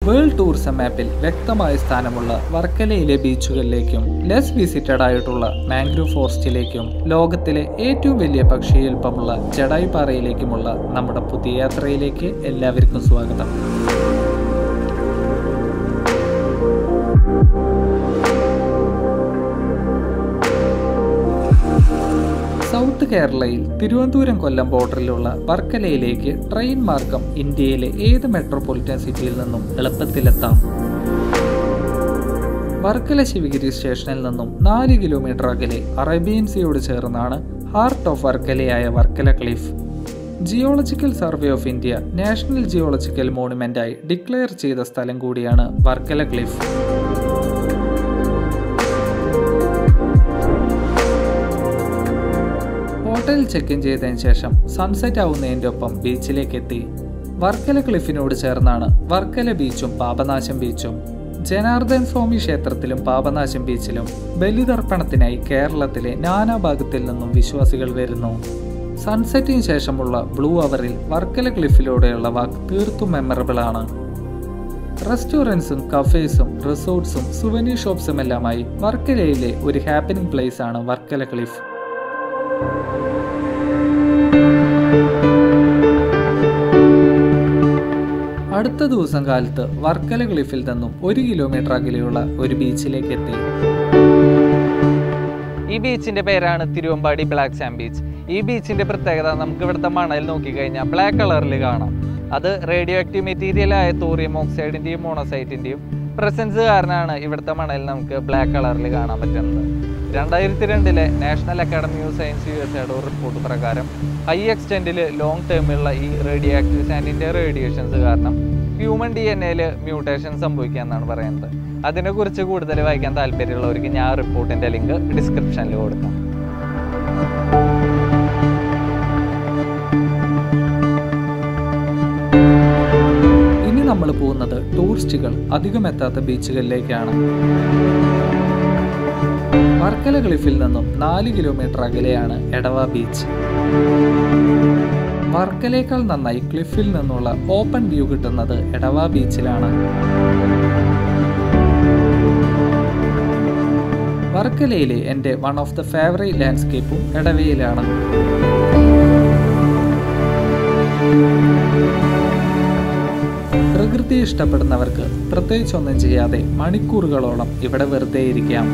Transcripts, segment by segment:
world tourism മാപ്പിൽ വ്യക്തമായ സ്ഥാനമുള്ള വർക്കലയിലെ ബീച്ചുകളിലേക്കും ലെസ് വിസിറ്റഡ് ആയിട്ടുള്ള മാംഗ്രൂവ് ഫോറസ്റ്റിലേക്കും ലോകത്തിലെ ഏറ്റവും വലിയ പക്ഷിയൽപ്പമുള്ള ജഡായി പാറയിലേക്കുമുള്ള നമ്മുടെ പുതിയ യാത്രയിലേക്ക് എല്ലാവർക്കും സ്വാഗതം സൗത്ത് കേരളയിൽ തിരുവനന്തപുരം കൊല്ലം ബോർഡറിലുള്ള വർക്കലയിലേക്ക് ട്രെയിൻ മാർഗം ഇന്ത്യയിലെ ഏത് മെട്രോപൊളിറ്റൻ സിറ്റിയിൽ നിന്നും എളുപ്പത്തിലെത്താം വർക്കല ശിവഗിരി സ്റ്റേഷനിൽ നിന്നും നാല് കിലോമീറ്റർ അകലെ അറേബ്യൻ സിയോട് ചേർന്നാണ് ഹാർട്ട് ഓഫ് വർക്കലയായ Varkala cliff geological survey of India national geological മോണുമെന്റായി ഡിക്ലെയർ ചെയ്ത സ്ഥലം കൂടിയാണ് വർക്കല ക്ലിഫ് ഹോട്ടലിൽ ചെക്ക് ഇൻ ചെയ്തതിന് ശേഷം സൺസെറ്റ് ആവുന്നതിൻ്റെ ഒപ്പം ബീച്ചിലേക്ക് എത്തി വർക്കല ക്ലിഫിനോട് ചേർന്നാണ് വർക്കല ബീച്ചും പാപനാശം ബീച്ചും ജനാർദ്ദൻ സ്വാമി ക്ഷേത്രത്തിലും പാപനാശം ബീച്ചിലും ബലിതർപ്പണത്തിനായി കേരളത്തിലെ നാനാഭാഗത്തിൽ നിന്നും വിശ്വാസികൾ വരുന്നു സൺസെറ്റിന് ശേഷമുള്ള ബ്ലൂ അവറിൽ വർക്കല ക്ലിഫിലൂടെയുള്ള വാക്ക് തീർത്തും മെമ്മറബിൾ ആണ് റെസ്റ്റോറൻറ്റ്സും കഫേസും റിസോർട്ട്സും സുവനീർ ഷോപ്സും എല്ലാമായി വർക്കലയിലെ ഒരു ഹാപ്പനിങ് പ്ലേസ് ആണ് വർക്കല ക്ലിഫ് അടുത്ത ദിവസം കാലത്ത് വർക്കല ക്ലിഫിൽ നിന്നും ഒരു കിലോമീറ്റർ അകലെയുള്ള ഒരു ബീച്ചിലേക്ക് എത്തി ഈ ബീച്ചിന്റെ പേരാണ് തിരുവമ്പാടി ബ്ലാക്ക് സാൻഡ് ബീച്ച് ഈ ബീച്ചിന്റെ പ്രത്യേകത നമുക്ക് ഇവിടുത്തെ മണൽ നോക്കിക്കഴിഞ്ഞാൽ ബ്ലാക്ക് കളറിൽ കാണാം അത് റേഡിയോ ആക്റ്റീവ് മെറ്റീരിയൽ ആയ തോറിയം ഓക്സൈഡിന്റെയും മോണോസൈറ്റിന്റെയും പ്രസൻസ് കാരണമാണ് ഇവിടുത്തെ മണൽ നമുക്ക് ബ്ലാക്ക് കളറിൽ കാണാൻ പറ്റുന്നത് രണ്ടായിരത്തി രണ്ടിലെ national academy of science U S എയുടെ റിപ്പോർട്ട് പ്രകാരം ഹൈ എക്സ്റ്റെൻഡിൽ ലോങ് ടേമിലുള്ള ഈ റേഡിയോ ആക്റ്റീവ് സാൻഡിന്റെ റേഡിയേഷൻസ് കാരണം ഹ്യൂമൻ ഡി എൻ എയിൽ മ്യൂട്ടേഷൻ സംഭവിക്കുക എന്നാണ് പറയുന്നത് അതിനെക്കുറിച്ച് കൂടുതൽ വായിക്കാൻ താല്പര്യമുള്ളവർക്ക് ഞാൻ റിപ്പോർട്ടിന്റെ ലിങ്ക് ഡിസ്ക്രിപ്ഷനിൽ കൊടുക്കാം ഇനി നമ്മൾ പോകുന്നത് ടൂറിസ്റ്റുകൾ അധികം എത്താത്ത ബീച്ചുകളിലേക്കാണ് വർക്കല ക്ലിഫിൽ നിന്നും നാല് കിലോമീറ്റർ അകലെയാണ് എടവ ബീച്ച് വർക്കലേക്കാൾ നന്നായി ക്ലിഫിൽ നിന്നുള്ള ഓപ്പൺ വ്യൂ കിട്ടുന്നത് എടവ ബീച്ചിലാണ് വർക്കലയിലെ എൻ്റെ വൺ ഓഫ് ദ ഫേവറേറ്റ് ലാൻഡ്സ്കേപ്പും എടവയിലാണ് പ്രകൃതി ഇഷ്ടപ്പെടുന്നവർക്ക് പ്രത്യേകിച്ചൊന്നും ചെയ്യാതെ മണിക്കൂറുകളോളം ഇവിടെ വെറുതെ ഇരിക്കാം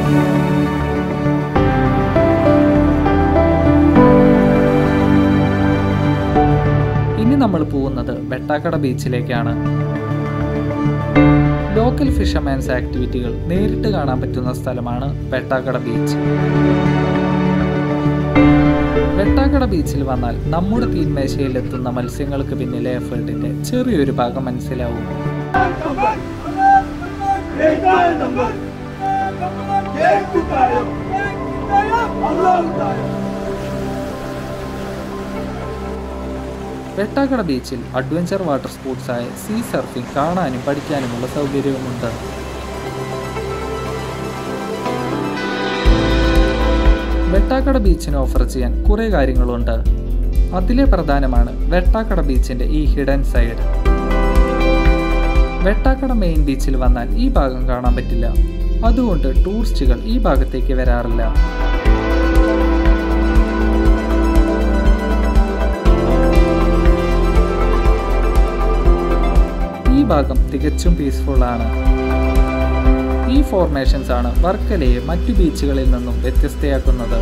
ഇനി നമ്മൾ പോകുന്നത് വെട്ടാക്കട ബീച്ചിലേക്കാണ് ലോക്കൽ ഫിഷർമാൻസ് ആക്ടിവിറ്റികൾ നേരിട്ട് കാണാൻ പറ്റുന്ന സ്ഥലമാണ് വെട്ടാക്കട ബീച്ച് വെട്ടാക്കട ബീച്ചിൽ വന്നാൽ നമ്മുടെ തീന്മേശയിൽ എത്തുന്ന മത്സ്യങ്ങൾക്ക് പിന്നിലെ എഫേർട്ടിന്റെ ചെറിയൊരു ഭാഗം മനസ്സിലാവും വെട്ടാക്കട ബീച്ചിൽ അഡ്വഞ്ചർ വാട്ടർ സ്പോർട്സായ സീ സർഫിംഗ് കാണാനും പഠിക്കാനുമുള്ള സൗകര്യവുമുണ്ട് വെട്ടാക്കട ബീച്ചിന് ഓഫർ ചെയ്യാൻ കുറേ കാര്യങ്ങളുണ്ട് അതിലെ പ്രധാനമാണ് വെട്ടാക്കട ബീച്ചിന്റെ ഈ ഹിഡൻ സൈഡ് വെട്ടാക്കട മെയിൻ ബീച്ചിൽ വന്നാൽ ഈ ഭാഗം കാണാൻ പറ്റില്ല അതുകൊണ്ട് ടൂറിസ്റ്റുകൾ ഈ ഭാഗത്തേക്ക് വരാറില്ല ഈ ഭാഗം തികച്ചും പീസ്ഫുൾ ആണ് ഈ ഫോർമേഷൻസ് ആണ് വർക്കലയെ മറ്റു ബീച്ചുകളിൽ നിന്നും വ്യത്യസ്തയാക്കുന്നത്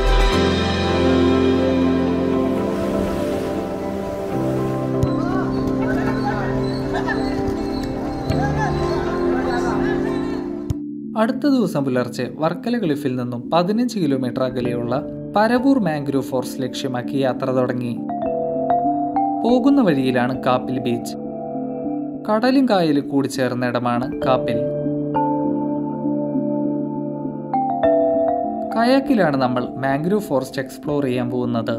അടുത്ത ദിവസം പുലർച്ചെ വർക്കല ക്ലിഫിൽ നിന്നും പതിനഞ്ച് കിലോമീറ്റർ അകലെയുള്ള പരവൂർ മാംഗ്രൂവ് ഫോറസ്റ്റ് ലക്ഷ്യമാക്കി യാത്ര തുടങ്ങി പോകുന്ന വഴിയിലാണ് കാപ്പിൽ ബീച്ച് കടലും കായലും കൂടി ചേർന്ന ഇടമാണ് കാപ്പിൽ കയാക്കിലാണ് നമ്മൾ മാംഗ്രൂവ് ഫോറസ്റ്റ് എക്സ്പ്ലോർ ചെയ്യാൻ പോകുന്നത്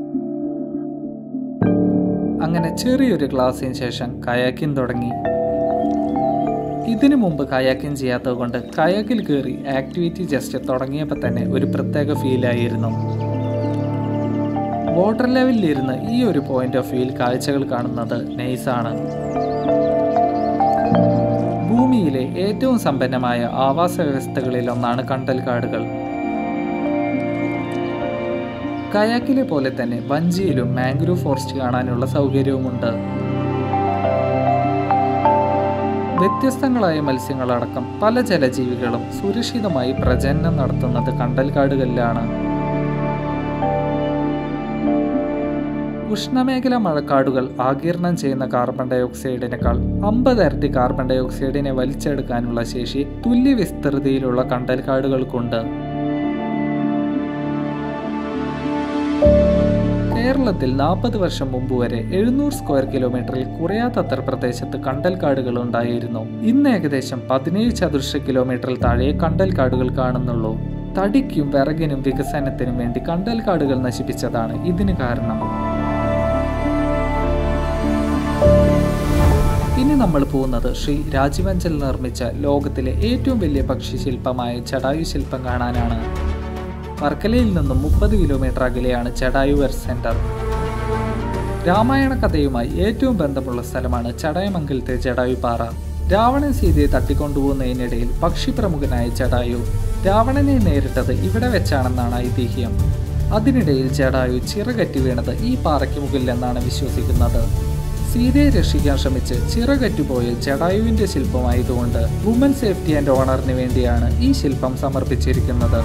അങ്ങനെ ചെറിയൊരു ക്ലാസ്സിന് ശേഷം കയാക്കിൻ തുടങ്ങി ഇതിനു മുമ്പ് കയാക്കിങ് ചെയ്യാത്തത് കൊണ്ട് കയാക്കിൽ കയറി ആക്ടിവിറ്റി ജസ്റ്റ് തുടങ്ങിയപ്പോൾ തന്നെ ഒരു പ്രത്യേക ഫീലായിരുന്നു വാട്ടർ ലെവലിലിരുന്ന് ഈ ഒരു പോയിന്റ് ഓഫ് വ്യൂയിൽ കാഴ്ചകൾ കാണുന്നത് നൈസാണ് ഏറ്റവും സമ്പന്നമായ ആവാസ വ്യവസ്ഥകളിലൊന്നാണ് കണ്ടൽക്കാടുകൾ കയാക്കിലെ പോലെ തന്നെ വഞ്ചിയിലും മാംഗ്രൂവ് ഫോറസ്റ്റ് കാണാനുള്ള സൗകര്യവുമുണ്ട് വ്യത്യസ്തങ്ങളായ മത്സ്യങ്ങളടക്കം പല ജലജീവികളും സുരക്ഷിതമായി പ്രജനനം നടത്തുന്നത് കണ്ടൽക്കാടുകളിലാണ് ഉഷ്ണമേഖല മഴക്കാടുകൾ ആകിരണം ചെയ്യുന്ന കാർബൺ ഡൈ ഓക്സൈഡിനേക്കാൾ അമ്പത് ഇരട്ടി കാർബൺ ഡൈ ഓക്സൈഡിനെ വലിച്ചെടുക്കാനുള്ള ശേഷി തുല്യ വിസ്തൃതിയിലുള്ള കണ്ടൽക്കാടുകൾക്കുണ്ട് കേരളത്തിൽ നാൽപ്പത് വർഷം മുമ്പ് വരെ എഴുന്നൂറ് സ്ക്വയർ കിലോമീറ്ററിൽ കുറയാത്തത്ര പ്രദേശത്ത് കണ്ടൽക്കാടുകൾ ഉണ്ടായിരുന്നു ഇന്ന് ഏകദേശം പതിനേഴ് ചതുരശ്ര കിലോമീറ്ററിൽ താഴെ കണ്ടൽക്കാടുകൾ കാണുന്നുള്ളൂ തടിക്കും വിറകിനും വികസനത്തിനും വേണ്ടി കണ്ടൽക്കാടുകൾ നശിപ്പിച്ചതാണ് ഇതിന് കാരണം ഇനി നമ്മൾ പോകുന്നത് ശ്രീ രാജീവഞ്ചൽ നിർമ്മിച്ച ലോകത്തിലെ ഏറ്റവും വലിയ പക്ഷിശില്പമായ ജടായു ശില്പം കാണാനാണ് വർക്കലയിൽ നിന്നും മുപ്പത് കിലോമീറ്റർ അകലെയാണ് ജടായു എർത്ത് സെന്റർ രാമായണ കഥയുമായി ഏറ്റവും ബന്ധമുള്ള സ്ഥലമാണ് ചടയമംഗലത്തെ ജടായു പാറ രാവണൻ സീതയെ തട്ടിക്കൊണ്ടുപോകുന്നതിനിടയിൽ പക്ഷിപ്രമുഖനായ ജടായു രാവണനെ നേരിട്ടത് ഇവിടെ വെച്ചാണെന്നാണ് ഐതിഹ്യം അതിനിടയിൽ ജടായു ചിറകറ്റി വീണത് ഈ പാറയ്ക്ക് മുകളിലെന്നാണ് വിശ്വസിക്കുന്നത് സീതയെ രക്ഷിക്കാൻ ശ്രമിച്ച് ചിറകറ്റുപോയ ജടായുവിന്റെ ശില്പമായതുകൊണ്ട് വുമൻ സേഫ്റ്റി ആൻഡ് ഓണറിന് വേണ്ടിയാണ് ഈ ശില്പം സമർപ്പിച്ചിരിക്കുന്നത്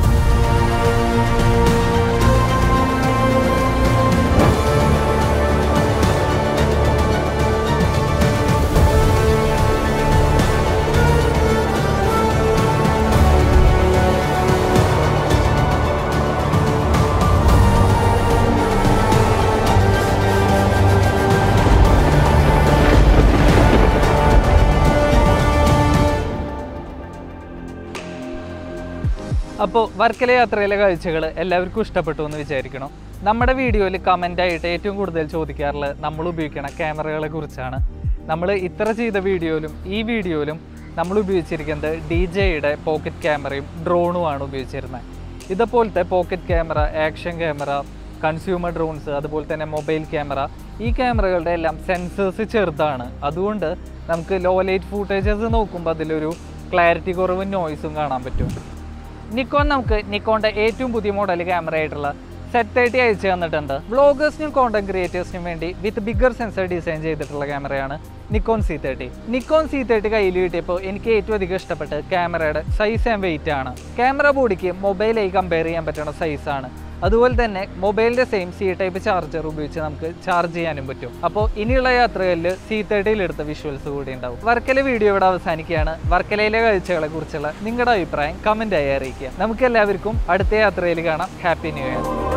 അപ്പോൾ വർക്കല യാത്രയിലെ കാഴ്ചകൾ എല്ലാവർക്കും ഇഷ്ടപ്പെട്ടു എന്ന് വിചാരിക്കണം നമ്മുടെ വീഡിയോയിൽ കമൻ്റായിട്ട് ഏറ്റവും കൂടുതൽ ചോദിക്കാറുള്ളത് നമ്മൾ ഉപയോഗിക്കുന്ന ക്യാമറകളെ കുറിച്ചാണ് നമ്മൾ ഇത്ര ചെയ്ത വീഡിയോയിലും ഈ വീഡിയോയിലും നമ്മൾ ഉപയോഗിച്ചിരിക്കുന്നത് ഡി ജെയുടെ പോക്കറ്റ് ക്യാമറയും ഡ്രോണുമാണ് ഉപയോഗിച്ചിരുന്നത് ഇതുപോലത്തെ pocket camera action camera consumer drones അതുപോലെ തന്നെ മൊബൈൽ ക്യാമറ ഈ ക്യാമറകളുടെ എല്ലാം സെൻസേഴ്സ് ചെറുതാണ് അതുകൊണ്ട് നമുക്ക് ലോ ലൈറ്റ് ഫൂട്ടേജസ് നോക്കുമ്പോൾ അതിലൊരു ക്ലാരിറ്റി കുറവും നോയ്സും കാണാൻ പറ്റും നിക്കോൺ നമുക്ക് നിക്കോണിന്റെ ഏറ്റവും പുതിയ മോഡൽ ക്യാമറ ആയിട്ടുള്ള സെറ്റ് തേർട്ടി അയച്ചു തന്നിട്ടുണ്ട് വ്ളോഗേഴ്സിനും കോണ്ടന്റ് ക്രിയേറ്റേഴ്സിനും വേണ്ടി വിത്ത് ബിഗർ സെൻസർ ഡിസൈൻ ചെയ്തിട്ടുള്ള ക്യാമറയാണ് Nikon Z thirty Nikon Z thirty കയ്യിൽ കിട്ടിയപ്പോൾ എനിക്ക് ഏറ്റവും അധികം ഇഷ്ടപ്പെട്ട് ക്യാമറയുടെ സൈസ് ആൻഡ് വെയിറ്റ് ആണ് ക്യാമറ ബോഡിക്ക് മൊബൈലായി കമ്പയർ ചെയ്യാൻ പറ്റുന്ന സൈസാണ് അതുപോലെ തന്നെ മൊബൈലിന്റെ സെയിം സി ടൈപ്പ് ചാർജർ ഉപയോഗിച്ച് നമുക്ക് ചാർജ് ചെയ്യാനും പറ്റും അപ്പോൾ ഇനിയുള്ള യാത്രകളിൽ സി തേർട്ടിയിൽ എടുത്ത വിഷ്വൽസ് കൂടി ഉണ്ടാവും വർക്കല വീഡിയോ ഇവിടെ അവസാനിക്കുകയാണ് വർക്കലയിലെ കാഴ്ചകളെ കുറിച്ചുള്ള നിങ്ങളുടെ അഭിപ്രായം കമന്റ് ആയി അറിയിക്കുക നമുക്ക് എല്ലാവർക്കും അടുത്ത യാത്രയിൽ കാണാം ഹാപ്പി ന്യൂ ഇയർ